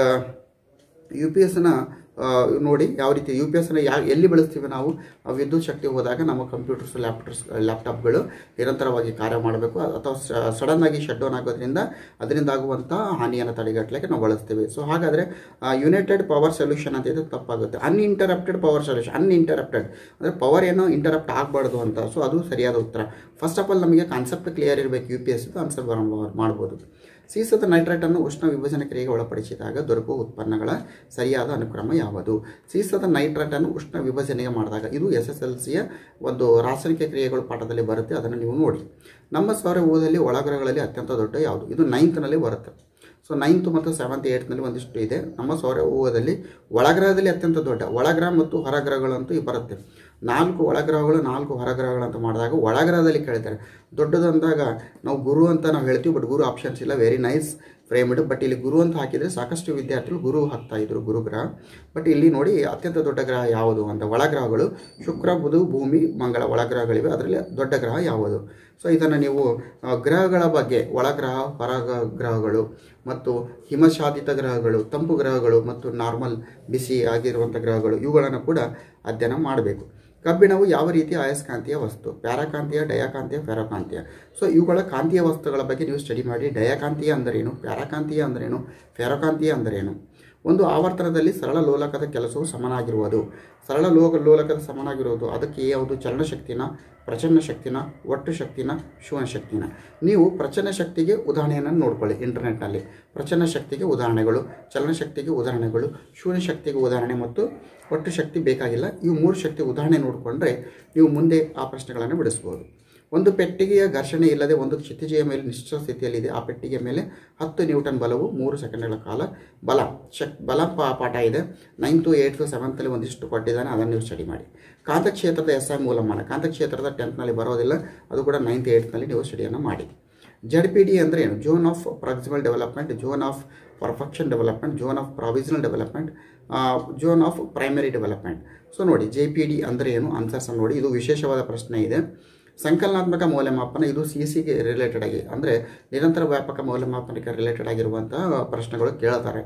U P ಎಸ್ನ ನೋಡಿ ಯಾವ ರೀತಿ ಯು ಪಿ ಎಸ್ನ ಯಾವ ಎಲ್ಲಿ ಬಳಸ್ತೀವಿ ನಾವು ಆ ವಿದ್ಯುತ್ ಶಕ್ತಿ ಹೋದಾಗ ನಮ್ಮ ಕಂಪ್ಯೂಟರ್ಸ್ ಲ್ಯಾಪ್ಟಾಪ್ಸ್ ಲ್ಯಾಪ್ಟಾಪ್ಗಳು ನಿರಂತರವಾಗಿ ಕಾರ್ಯ ಮಾಡಬೇಕು ಅಥವಾ ಸಡನ್ ಆಗಿ ಶಟ್ ಡೌನ್ ಆಗೋದ್ರಿಂದ ಅದರಿಂದ ಆಗುವಂಥ ಹಾನಿಯನ್ನು ತಡೆಗಟ್ಟಲಿಕ್ಕೆ ನಾವು ಬಳಸ್ತೀವಿ ಸೊ ಹಾಗಾದರೆ ಯುನೈಟೆಡ್ ಪವರ್ ಸೊಲ್ಯೂಷನ್ ಅಂತ ಇದು ತಪ್ಪಾಗುತ್ತೆ ಅನ್ಇಂಟರಪ್ಟೆಡ್ ಪವರ್ ಸೊಲ್ಯೂಷನ್ ಅನ್ಇಂಟರಪ್ಟೆಡ್ ಅಂದರೆ ಪವರ್ ಏನೋ ಇಂಟರಪ್ಟ್ ಆಗಬಾರ್ದು ಅಂತ ಸೊ ಅದು ಸರಿಯಾದ ಉತ್ತರ ಫಸ್ಟ್ ಆಫ್ ಆಲ್ ನಮಗೆ ಕಾನ್ಸೆಪ್ಟ್ ಕ್ಲಿಯರ್ ಇರಬೇಕು ಯು ಪಿ ಎಸ್ ಆನ್ಸರ್ ಮಾಡ್ಬೋದು ಸೀಸದ ನೈಟ್ರೇಟನ್ನು ಉಷ್ಣ ವಿಭಜನೆ ಕ್ರಿಯೆಗೆ ಒಳಪಡಿಸಿದಾಗ ದೊರಕುವ ಉತ್ಪನ್ನಗಳ ಸರಿಯಾದ ಅನುಕ್ರಮ ಯಾವುದು ಸೀಸದ ನೈಟ್ರೇಟನ್ನು ಉಷ್ಣ ವಿಭಜನೆಗೆ ಮಾಡಿದಾಗ ಇದು ಎಸ್ ಎಸ್ ಎಲ್ ಸಿಯ ಒಂದು ರಾಸಾಯನಿಕ ಕ್ರಿಯೆಗಳು ಪಾಠದಲ್ಲಿ ಬರುತ್ತೆ ಅದನ್ನು ನೀವು ನೋಡಿ ನಮ್ಮ ಸೌರವ್ಯೂಹದಲ್ಲಿ ಒಳಗ್ರಹಗಳಲ್ಲಿ ಅತ್ಯಂತ ದೊಡ್ಡ ಯಾವುದು ಇದು ನೈನ್ತ್ನಲ್ಲಿ ಬರುತ್ತೆ ಸೊ ನೈನ್ತ್ ಮತ್ತು ಸೆವೆಂತ್ ಏಯ್ಟ್ನಲ್ಲಿ ಒಂದಿಷ್ಟು ಇದೆ ನಮ್ಮ ಸೌರವ್ಯೂಹದಲ್ಲಿ ಒಳಗ್ರಹದಲ್ಲಿ ಅತ್ಯಂತ ದೊಡ್ಡ ಒಳಗ್ರಹ ಮತ್ತು ಹೊರಗ್ರಹಗಳಂತೂ ಈ ಬರುತ್ತೆ ನಾಲ್ಕು ಒಳಗ್ರಹಗಳು ನಾಲ್ಕು ಹೊರಗ್ರಹಗಳು ಅಂತ ಮಾಡಿದಾಗ ಒಳಗ್ರಹದಲ್ಲಿ ಕೇಳ್ತಾರೆ ದೊಡ್ಡದು ಅಂದಾಗ ನಾವು ಗುರು ಅಂತ ನಾವು ಹೇಳ್ತೀವಿ ಬಟ್ ಗುರು ಆಪ್ಷನ್ಸ್ ಇಲ್ಲ ವೆರಿ ನೈಸ್ ಫ್ರೇಮ್ಡ್ ಬಟ್ ಇಲ್ಲಿ ಗುರು ಅಂತ ಹಾಕಿದರೆ ಸಾಕಷ್ಟು ವಿದ್ಯಾರ್ಥಿಗಳು ಗುರು ಹಾಕ್ತಾ ಇದ್ರು ಗುರುಗ್ರಹ ಬಟ್ ಇಲ್ಲಿ ನೋಡಿ ಅತ್ಯಂತ ದೊಡ್ಡ ಗ್ರಹ ಯಾವುದು ಅಂತ ಒಳಗ್ರಹಗಳು ಶುಕ್ರ ಬುಧ ಭೂಮಿ ಮಂಗಳ ಒಳಗ್ರಹಗಳಿವೆ ಅದರಲ್ಲಿ ದೊಡ್ಡ ಗ್ರಹ ಯಾವುದು ಸೊ ಇದನ್ನು ನೀವು ಆ, ಗ್ರಹಗಳ ಬಗ್ಗೆ ಒಳಗ್ರಹ ಹೊರ ಗ್ರಹಗಳು ಮತ್ತು ಹಿಮಶಾದಿತ ಗ್ರಹಗಳು ತಂಪು ಗ್ರಹಗಳು ಮತ್ತು ನಾರ್ಮಲ್ ಬಿಸಿ ಆಗಿರುವಂಥ ಗ್ರಹಗಳು ಇವುಗಳನ್ನು ಕೂಡ ಅಧ್ಯಯನ ಮಾಡಬೇಕು ಕಬ್ಬಿಣವು ಯಾವ ರೀತಿಯ ಅಯಸ್ಕಾಂತೀಯ ವಸ್ತು ಪ್ಯಾರಾಕಾಂತೀಯ ಡಯಾಕಾಂತೀಯ ಫೆರೋಕಾಂತೀಯ ಸೊ ಇವುಗಳ ಕಾಂತೀಯ ವಸ್ತುಗಳ ಬಗ್ಗೆ ನೀವು ಸ್ಟಡಿ ಮಾಡಿ ಡಯಾಕಾಂತೀಯ ಅಂದರೇನು ಪ್ಯಾರಾಕಾಂತೀಯ ಅಂದರೇನು ಫೆರೋಕಾಂತೀಯ ಅಂದರೇನು ಒಂದು ಆವರ್ತನದಲ್ಲಿ ಸರಳ ಲೋಲಕದ ಕೆಲಸವು ಸಮನಾಗಿರುವುದು ಸರಳ ಲೋಕ ಲೋಲಕದ ಸಮನಾಗಿರುವುದು ಅದಕ್ಕೆ ಯಾವುದು ಚಲನಶಕ್ತಿನ ಪ್ರಚನ್ನ ಶಕ್ತಿನ ಒಟ್ಟು ಶಕ್ತಿನ ಶೂನ್ಯ ಶಕ್ತಿನ ನೀವು ಪ್ರಚನ್ನ ಶಕ್ತಿಗೆ ಉದಾಹರಣೆಯನ್ನು ನೋಡ್ಕೊಳ್ಳಿ ಇಂಟರ್ನೆಟ್ನಲ್ಲಿ ಪ್ರಚನ್ನ ಶಕ್ತಿಗೆ ಉದಾಹರಣೆಗಳು ಚಲನಶಕ್ತಿಗೆ ಉದಾಹರಣೆಗಳು ಶೂನ್ಯ ಶಕ್ತಿಗೆ ಉದಾಹರಣೆ ಮತ್ತು ಒಟ್ಟು ಶಕ್ತಿ ಬೇಕಾಗಿಲ್ಲ ಇವು ಮೂರು ಶಕ್ತಿ ಉದಾಹರಣೆ ನೋಡಿಕೊಂಡ್ರೆ ನೀವು ಮುಂದೆ ಆ ಪ್ರಶ್ನೆಗಳನ್ನು ಬಿಡಿಸ್ಬೋದು ಒಂದು ಪೆಟ್ಟಿಗೆಯ ಘರ್ಷಣೆ ಇಲ್ಲದೆ ಒಂದು ಕ್ಷಿತಿಜೆಯ ಮೇಲೆ ನಿಶ್ಚಲ ಸ್ಥಿತಿಯಲ್ಲಿದೆ ಆ ಪೆಟ್ಟಿಗೆಯ ಮೇಲೆ ಹತ್ತು ನ್ಯೂಟನ್ ಬಲವು ಮೂರು ಸೆಕೆಂಡ್ಗಳ ಕಾಲ ಬಲ ಶಕ್ ಬಲ ಪಾ ಪಾಠ ಇದೆ ನೈನ್ತು ಏಯ್ತು ಸೆವೆಂತಲ್ಲಿ ಒಂದಿಷ್ಟು ಕೊಟ್ಟಿದ್ದಾನೆ ಅದನ್ನು ನೀವು ಸ್ಟಡಿ ಮಾಡಿ ಕಾಂತಕ್ಷೇತ್ರದ ಎಸ್ ಐ ಮೂಲಮಾನ ಕಾಂತಕ್ಷೇತ್ರದ ಟೆಂತ್ನಲ್ಲಿ ಬರೋದಿಲ್ಲ ಅದು ಕೂಡ ನೈನ್ತ್ ಏಯ್ತ್ನಲ್ಲಿ ನೀವು ಸ್ಟಡಿಯನ್ನು ಮಾಡಿ ಜಡ್ ಪಿ ಡಿ ಅಂದರೆ ಏನು zone of proximal development zone of perfection development zone of provisional development zone of primary development so ನೋಡಿ ಜೆ ಪಿ ಡಿ ಅಂದರೆ ಏನು ಆನ್ಸರ್ಸನ್ನು ನೋಡಿ ಇದು ವಿಶೇಷವಾದ ಪ್ರಶ್ನೆ ಇದೆ ಸಂಕಲನಾತ್ಮಕ ಮೌಲ್ಯಮಾಪನ ಇದು ಸಿ ಸಿಗೆ ರಿಲೇಟೆಡ್ ಆಗಿ ಅಂದರೆ ನಿರಂತರ ವ್ಯಾಪಕ ಮೌಲ್ಯಮಾಪನಕ್ಕೆ ರಿಲೇಟೆಡ್ ಆಗಿರುವಂತಹ ಪ್ರಶ್ನೆಗಳು ಕೇಳ್ತಾರೆ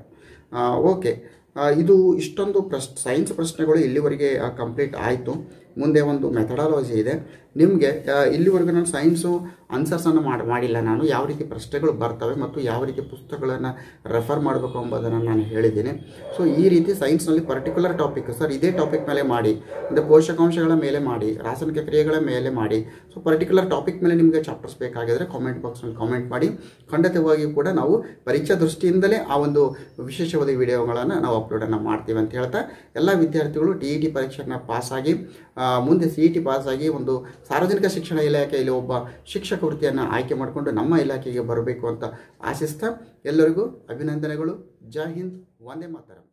ಓಕೆ ಇದು ಇಷ್ಟೊಂದು ಪ್ರಶ್ ಸೈನ್ಸ್ ಪ್ರಶ್ನೆಗಳು ಇಲ್ಲಿವರೆಗೆ ಕಂಪ್ಲೀಟ್ ಆಯಿತು ಮುಂದೆ ಒಂದು ಮೆಥಡಾಲಜಿ ಇದೆ ನಿಮಗೆ ಇಲ್ಲಿವರೆಗೂ ನಾನು ಸೈನ್ಸು ಆನ್ಸರ್ಸನ್ನು ಮಾಡಿ ಮಾಡಿಲ್ಲ ನಾನು ಯಾವ ರೀತಿ ಪ್ರಶ್ನೆಗಳು ಬರ್ತವೆ ಮತ್ತು ಯಾವ ರೀತಿ ಪುಸ್ತಕಗಳನ್ನು ರೆಫರ್ ಮಾಡಬೇಕು ಎಂಬುದನ್ನು ನಾನು ಹೇಳಿದ್ದೀನಿ ಸೊ ಈ ರೀತಿ ಸೈನ್ಸ್ನಲ್ಲಿ ಪರ್ಟಿಕ್ಯುಲರ್ ಟಾಪಿಕ್ ಸರ್ ಇದೇ ಟಾಪಿಕ್ ಮೇಲೆ ಮಾಡಿ ಅಂದರೆ ಪೋಷಕಾಂಶಗಳ ಮೇಲೆ ಮಾಡಿ ರಾಸಾಯನಿಕ ಕ್ರಿಯೆಗಳ ಮೇಲೆ ಮಾಡಿ ಸೊ ಪರ್ಟಿಕ್ಯುಲರ್ ಟಾಪಿಕ್ ಮೇಲೆ ನಿಮಗೆ ಚಾಪ್ಟರ್ಸ್ ಬೇಕಾಗಿದ್ದರೆ ಕಾಮೆಂಟ್ ಬಾಕ್ಸ್ನಲ್ಲಿ ಕಾಮೆಂಟ್ ಮಾಡಿ ಖಂಡಿತವಾಗಿಯೂ ಕೂಡ ನಾವು ಪರೀಕ್ಷಾ ದೃಷ್ಟಿಯಿಂದಲೇ ಆ ಒಂದು ವಿಶೇಷವಾದ ವಿಡಿಯೋಗಳನ್ನು ನಾವು ಅಪ್ಲೋಡನ್ನು ಮಾಡ್ತೀವಿ ಅಂತ ಹೇಳ್ತಾ ಎಲ್ಲ ವಿದ್ಯಾರ್ಥಿಗಳು ಟಿ ಇ ಟಿ ಪರೀಕ್ಷೆಯನ್ನು ಪಾಸಾಗಿ ಆ, ಮುಂದೆ ಸಿ ಇ ಟಿ ಪಾಸಾಗಿ ಒಂದು ಸಾರ್ವಜನಿಕ ಶಿಕ್ಷಣ ಇಲಾಖೆಯಲ್ಲಿ ಒಬ್ಬ ಶಿಕ್ಷಕ ವೃತ್ತಿಯನ್ನು ಆಯ್ಕೆ ಮಾಡಿಕೊಂಡು ನಮ್ಮ ಇಲಾಖೆಗೆ ಬರಬೇಕು ಅಂತ ಆಶಿಸ್ತಾ ಎಲ್ಲರಿಗೂ ಅಭಿನಂದನೆಗಳು ಜೈ ಹಿಂದ್ ವಂದೇ ಮಾತರಂ